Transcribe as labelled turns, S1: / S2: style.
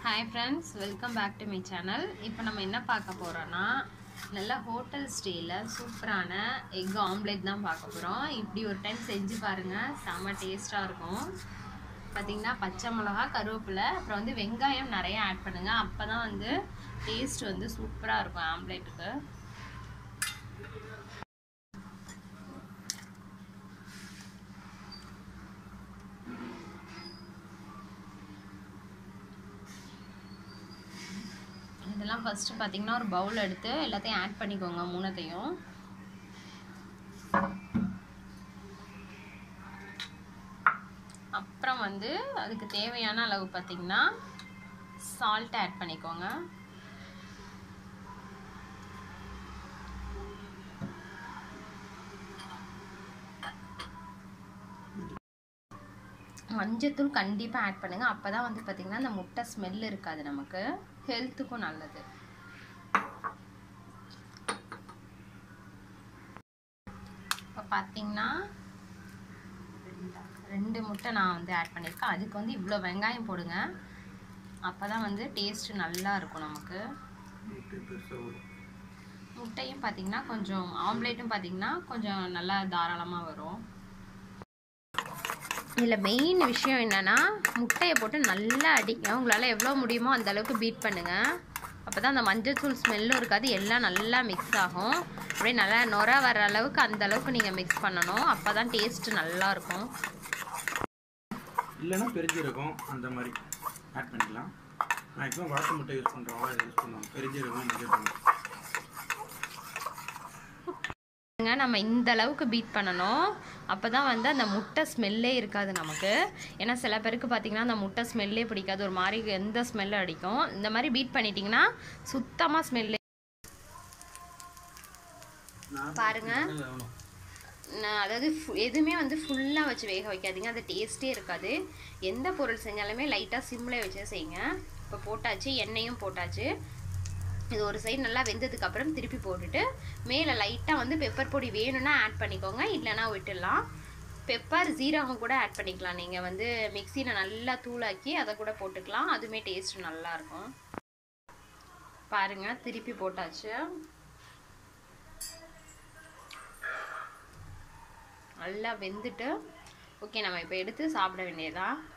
S1: hi friends welcome back to my channel இப்போ நம்ம என்ன பார்க்க போகிறோன்னா நல்ல ஹோட்டல் ஸ்டேயில் சூப்பரான எக் ஆம்லேட் தான் பார்க்க போகிறோம் இப்படி ஒரு டைம் செஞ்சு பாருங்கள் செம்ம டேஸ்ட்டாக இருக்கும் பார்த்திங்கன்னா பச்சை மிளகா கருவேப்பிலை அப்புறம் வந்து வெங்காயம் நிறைய ஆட் பண்ணுங்கள் அப்போ தான் வந்து டேஸ்ட் வந்து சூப்பராக இருக்கும் ஆம்லேட்டுக்கு இதெல்லாம் ஃபஸ்ட்டு பார்த்தீங்கன்னா ஒரு பவுல் எடுத்து எல்லாத்தையும் ஆட் பண்ணிக்கோங்க மூணத்தையும் அப்புறம் வந்து அதுக்கு தேவையான அளவு பார்த்தீங்கன்னா சால்ட் ஆட் பண்ணிக்கோங்க மஞ்சத்தூள் கண்டிப்பாக ஆட் பண்ணுங்கள் அப்போ தான் வந்து பார்த்திங்கன்னா அந்த முட்டை ஸ்மெல் இருக்காது நமக்கு ஹெல்த்துக்கும் நல்லது இப்போ பார்த்தீங்கன்னா ரெண்டு முட்டை நான் வந்து ஆட் பண்ணியிருக்கேன் அதுக்கு வந்து இவ்வளோ வெங்காயம் போடுங்க அப்போ தான் வந்து டேஸ்ட்டு நல்லா இருக்கும் நமக்கு முட்டையும் பார்த்தீங்கன்னா கொஞ்சம் ஆம்லேட்டும் பார்த்தீங்கன்னா கொஞ்சம் நல்லா தாராளமாக வரும் இதில் மெயின் விஷயம் என்னென்னா முட்டையை போட்டு நல்லா அடிங்க உங்களால் எவ்வளோ முடியுமோ அந்த அளவுக்கு பீட் பண்ணுங்கள் அப்போ தான் அந்த மஞ்சள்தூள் ஸ்மெல்லும் இருக்காது எல்லாம் நல்லா மிக்ஸ் ஆகும் அப்படியே நல்லா நொர வர அளவுக்கு அந்த அளவுக்கு நீங்கள் மிக்ஸ் பண்ணணும் அப்போ தான் டேஸ்ட்டு நல்லாயிருக்கும்
S2: இல்லைன்னா பெருஞ்சீரகம் அந்த மாதிரி ஆட் பண்ணிக்கலாம் மேக்ஸிமம் வளர்த்து முட்டை யூஸ் பண்ணுறவங்க அதை யூஸ் பண்ணுவாங்க பெருஞ்சீரகம் நிறைய பண்ணுவோம்
S1: நம்ம இந்த அளவுக்கு பீட் பண்ணணும் அப்போ தான் வந்து அந்த முட்டை ஸ்மெல்லே இருக்காது நமக்கு ஏன்னா சில பேருக்கு பார்த்தீங்கன்னா அந்த முட்டை ஸ்மெல்லே பிடிக்காது ஒரு மாதிரி எந்த ஸ்மெல்லும் அடிக்கும் இந்த மாதிரி பீட் பண்ணிட்டீங்கன்னா சுத்தமாக ஸ்மெல்லே பாருங்க நான் அதாவது ஃபு- எதுவுமே வந்து ஃபுல்லாக வச்சு வேக வைக்காதீங்க அது டேஸ்ட்டே இருக்காது எந்த பொருள் செஞ்சாலுமே லைட்டாக சிம்மில் வச்சு செய்யுங்க இப்போ போட்டாச்சு எண்ணெயும் போட்டாச்சு இது ஒரு சைடு நல்லா வெந்ததுக்கு அப்புறம் திருப்பி போட்டுட்டு மேலே லைட்டாக வந்து பெப்பர் பொடி வேணும்னா ஆட் பண்ணிக்கோங்க இல்லைன்னா விட்டுடலாம் பெப்பர் ஜீரகம் கூட ஆட் பண்ணிக்கலாம் நீங்கள் வந்து மிக்சியில் நல்லா தூளாக்கி அதை கூட போட்டுக்கலாம் அதுவுமே டேஸ்ட் நல்லாயிருக்கும் பாருங்கள் திருப்பி போட்டாச்சு நல்லா வெந்துட்டு ஓகே நம்ம இப்போ எடுத்து சாப்பிட வேண்டியதுதான்